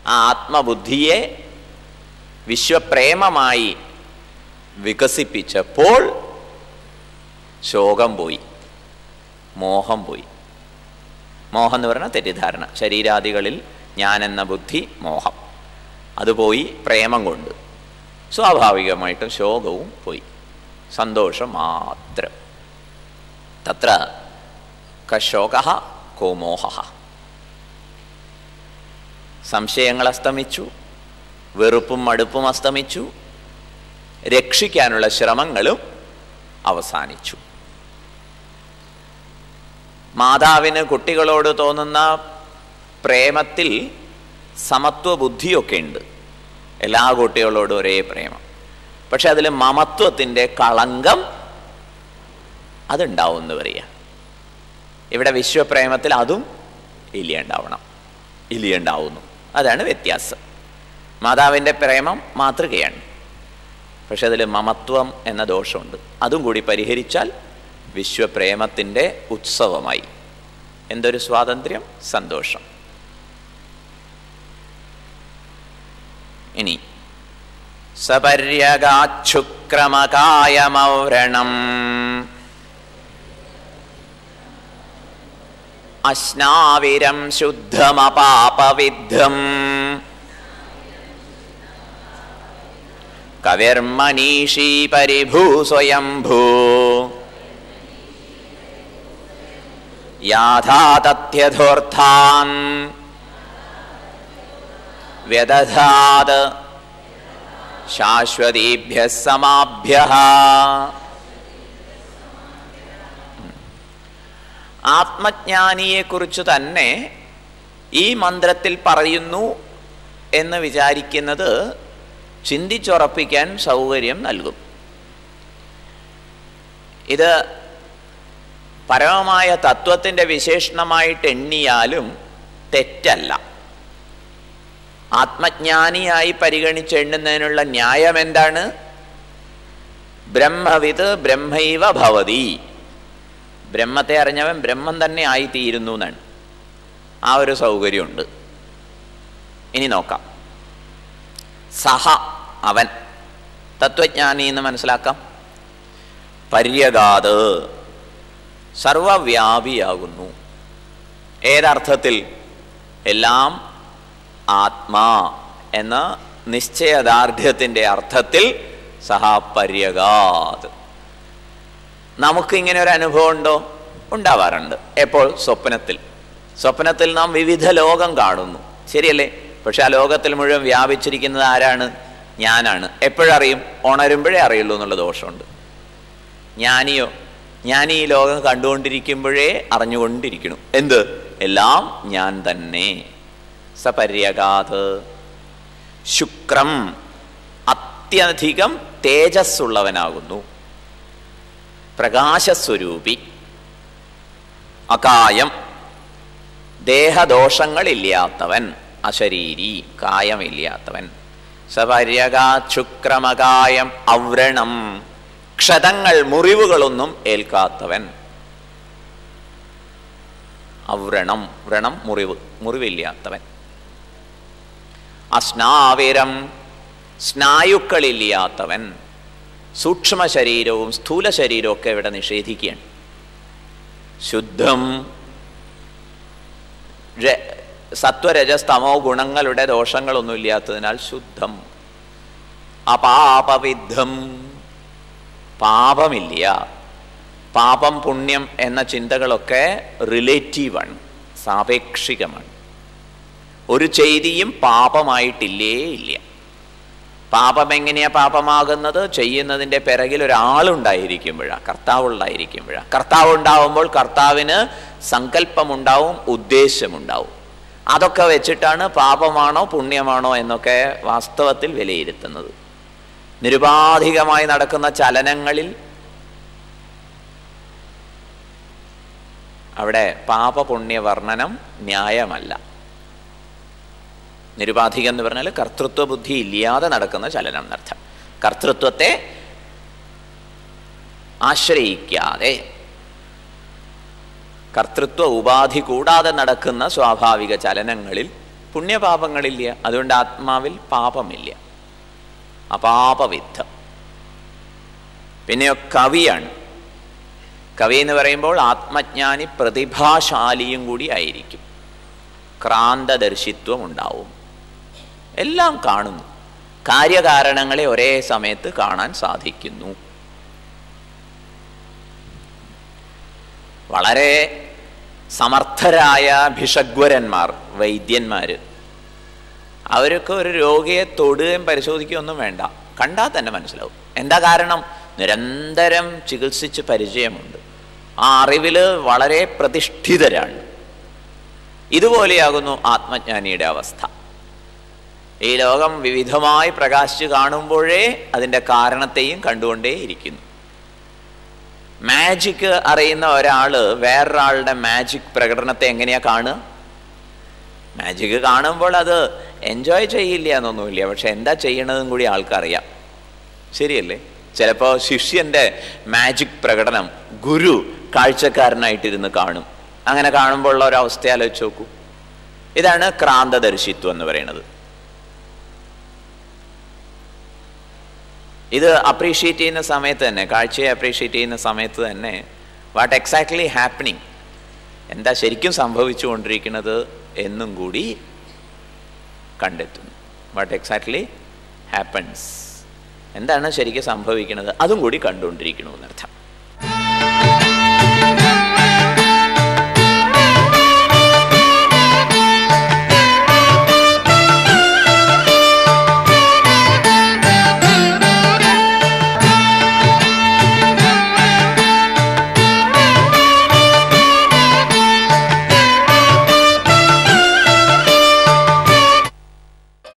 ആ ആത്മബുദ്ധിയെ വിശ്വപ്രേമമായി വികസിപ്പിച്ചപ്പോൾ ശോകം പോയി മോഹം പോയി മോഹം എന്ന് പറഞ്ഞാൽ തെറ്റിദ്ധാരണ ശരീരാദികളിൽ ഞാനെന്ന ബുദ്ധി മോഹം അത് പോയി പ്രേമം കൊണ്ട് സ്വാഭാവികമായിട്ടും ശോകവും പോയി സന്തോഷം മാത്രം തത്ര കശോക കോ മോഹ സംശയങ്ങൾ അസ്തമിച്ചു വെറുപ്പും മടുപ്പും അസ്തമിച്ചു രക്ഷിക്കാനുള്ള ശ്രമങ്ങളും അവസാനിച്ചു മാതാവിന് കുട്ടികളോട് തോന്നുന്ന പ്രേമത്തിൽ സമത്വ ബുദ്ധിയൊക്കെ ഉണ്ട് എല്ലാ കുട്ടികളോടും ഒരേ പ്രേമം പക്ഷെ അതിൽ മമത്വത്തിൻ്റെ കളങ്കം അതുണ്ടാവും എന്ന് പറയുക ഇവിടെ വിശ്വപ്രേമത്തിൽ അതും ഇല്ലയുണ്ടാവണം ഇല്ലയുണ്ടാവുന്നു അതാണ് വ്യത്യാസം മാതാവിൻ്റെ പ്രേമം മാതൃകയാണ് പക്ഷെ അതിൽ മമത്വം എന്ന ദോഷമുണ്ട് അതും കൂടി പരിഹരിച്ചാൽ വിശ്വപ്രേമത്തിൻ്റെ ഉത്സവമായി എന്തൊരു സ്വാതന്ത്ര്യം സന്തോഷം ഇനി സപര്യഗാച്ഛുക്രമകായമൗരണം അശ്നാവിരം ശുദ്ധമപാപവിദ്ധം കവിർമനീഷീ പരിഭൂ സ്വയംഭൂ യാഥാതഥ്യധോർത്ഥാൻ വ്യദധാത് ശാശ്വതീഭ്യ സമാഭ്യ ആത്മജ്ഞാനിയെക്കുറിച്ച് തന്നെ ഈ മന്ത്രത്തിൽ പറയുന്നു എന്ന് വിചാരിക്കുന്നത് ചിന്തിച്ചുറപ്പിക്കാൻ സൗകര്യം നൽകും ഇത് പരമമായ തത്വത്തിൻ്റെ വിശേഷണമായിട്ട് എണ്ണിയാലും തെറ്റല്ല ആത്മജ്ഞാനിയായി പരിഗണിച്ച് എണ്ണുന്നതിനുള്ള ന്യായം എന്താണ് ബ്രഹ്മവിത് ബ്രഹ്മൈവ ഭവതി ബ്രഹ്മത്തെ അറിഞ്ഞവൻ ബ്രഹ്മം തന്നെ ആയിത്തീരുന്നു എന്നാണ് ആ ഒരു സൗകര്യമുണ്ട് ഇനി നോക്കാം സഹ അവൻ തത്വജ്ഞാനി എന്ന് മനസ്സിലാക്കാം പര്യഗാത് സർവവ്യാപിയാകുന്നു ഏതർത്ഥത്തിൽ എല്ലാം ആത്മാ എന്ന നിശ്ചയദാർഢ്യത്തിൻ്റെ അർത്ഥത്തിൽ സഹ പര്യഗാത് നമുക്ക് ഇങ്ങനെ ഒരു അനുഭവം ഉണ്ടോ ഉണ്ടാവാറുണ്ട് എപ്പോൾ സ്വപ്നത്തിൽ സ്വപ്നത്തിൽ നാം വിവിധ ലോകം കാണുന്നു ശരിയല്ലേ പക്ഷെ ആ ലോകത്തിൽ മുഴുവൻ വ്യാപിച്ചിരിക്കുന്നത് ആരാണ് ഞാനാണ് എപ്പോഴറിയും ഉണരുമ്പോഴേ അറിയുള്ളൂ എന്നുള്ള ദോഷമുണ്ട് ജ്ഞാനിയോ ഞാൻ ഈ ലോകം കണ്ടുകൊണ്ടിരിക്കുമ്പോഴേ അറിഞ്ഞുകൊണ്ടിരിക്കണം എന്ത് എല്ലാം ഞാൻ തന്നെ സപര്യഗാത് ശുക്രം അത്യധികം തേജസ്സുള്ളവനാകുന്നു പ്രകാശസ്വരൂപി അകായം ദേഹദോഷങ്ങളില്ലാത്തവൻ അശരീരി കായമില്ലാത്തവൻ സപര്യകാശുക്രമകായം ഔവ്രണം ക്ഷതങ്ങൾ മുറിവുകളൊന്നും ഏൽക്കാത്തവൻ ഔവ്രണം വ്രണം മുറിവ് മുറിവില്ലാത്തവൻ അസ്നാവിരം സ്നായുക്കളില്ലാത്തവൻ സൂക്ഷ്മ ശരീരവും സ്ഥൂല ശരീരവും ഒക്കെ ഇവിടെ നിഷേധിക്കുകയാണ് ശുദ്ധം ര- സത്വരജസ്തമോ ഗുണങ്ങളുടെ ദോഷങ്ങളൊന്നും ഇല്ലാത്തതിനാൽ ശുദ്ധം അപാപവിദ്ധം പാപമില്ല പാപം പുണ്യം എന്ന ചിന്തകളൊക്കെ റിലേറ്റീവാണ് സാപേക്ഷികമാണ് ഒരു ചെയ്തിയും പാപമായിട്ടില്ലേ ഇല്ല പാപം എങ്ങനെയാ പാപമാകുന്നത് ചെയ്യുന്നതിൻ്റെ പിറകിൽ ഒരാളുണ്ടായിരിക്കുമ്പോഴാണ് കർത്താവ് ഉണ്ടായിരിക്കുമ്പോഴാണ് കർത്താവ് ഉണ്ടാവുമ്പോൾ കർത്താവിന് സങ്കല്പമുണ്ടാവും ഉദ്ദേശമുണ്ടാവും അതൊക്കെ വെച്ചിട്ടാണ് പാപമാണോ പുണ്യമാണോ എന്നൊക്കെ വാസ്തവത്തിൽ വിലയിരുത്തുന്നത് നിരുപാധികമായി നടക്കുന്ന ചലനങ്ങളിൽ അവിടെ പാപപുണ്യ വർണ്ണനം ന്യായമല്ല നിരുപാധികം എന്ന് പറഞ്ഞാൽ കർത്തൃത്വ ബുദ്ധി ഇല്ലാതെ നടക്കുന്ന ചലനം എന്നർത്ഥം കർത്തൃത്വത്തെ ആശ്രയിക്കാതെ കർത്തൃത്വ ഉപാധി കൂടാതെ നടക്കുന്ന സ്വാഭാവിക ചലനങ്ങളിൽ പുണ്യപാപങ്ങളില്ല അതുകൊണ്ട് ആത്മാവിൽ പാപമില്ല അപാപവിദ്ധം പിന്നെയോ കവിയാണ് കവി എന്ന് പറയുമ്പോൾ ആത്മജ്ഞാനി പ്രതിഭാശാലിയും കൂടി ആയിരിക്കും ക്രാന്തദർശിത്വം ഉണ്ടാവും എല്ലാം കാണുന്നു കാര്യകാരണങ്ങളെ ഒരേ സമയത്ത് കാണാൻ സാധിക്കുന്നു വളരെ സമർത്ഥരായ ഭിഷഗ്വരന്മാർ വൈദ്യന്മാർ അവർക്ക് ഒരു രോഗിയെ തൊടുകയും പരിശോധിക്കുകയും ഒന്നും വേണ്ട കണ്ടാൽ തന്നെ മനസ്സിലാവും എന്താ കാരണം നിരന്തരം ചികിത്സിച്ച് പരിചയമുണ്ട് ആ അറിവിൽ വളരെ പ്രതിഷ്ഠിതരാണ് ഇതുപോലെയാകുന്നു ആത്മജ്ഞാനിയുടെ അവസ്ഥ ഈ ലോകം വിവിധമായി പ്രകാശിച്ച് കാണുമ്പോഴേ അതിൻ്റെ കാരണത്തെയും കണ്ടുകൊണ്ടേയിരിക്കുന്നു മാജിക് അറിയുന്ന ഒരാൾ വേറൊരാളുടെ മാജിക് പ്രകടനത്തെ എങ്ങനെയാ കാണുക മാജിക് കാണുമ്പോൾ അത് എൻജോയ് ചെയ്യില്ല എന്നൊന്നുമില്ല പക്ഷെ എന്താ ചെയ്യണതും കൂടി ആൾക്കറിയാം ശരിയല്ലേ ചിലപ്പോൾ ശിഷ്യന്റെ മാജിക് പ്രകടനം ഗുരു കാഴ്ചക്കാരനായിട്ടിരുന്ന് കാണും അങ്ങനെ കാണുമ്പോൾ ഉള്ള ഒരു അവസ്ഥ ആലോചിച്ച് നോക്കൂ ഇതാണ് ക്രാന്തദർശിത്വം എന്ന് പറയുന്നത് ഇത് അപ്രീഷിയേറ്റ് ചെയ്യുന്ന സമയത്ത് തന്നെ കാഴ്ചയെ അപ്രീഷിയേറ്റ് ചെയ്യുന്ന സമയത്ത് തന്നെ വാട്ട് എക്സാക്ട്ലി ഹാപ്പനിങ് എന്താ ശരിക്കും സംഭവിച്ചുകൊണ്ടിരിക്കുന്നത് എന്നും കൂടി കണ്ടെത്തുന്നു വാട്ട് എക്സാക്ട്ലി ഹാപ്പൻസ് എന്താണ് ശരിക്കും സംഭവിക്കുന്നത് അതും കൂടി കണ്ടുകൊണ്ടിരിക്കണമെന്നർത്ഥം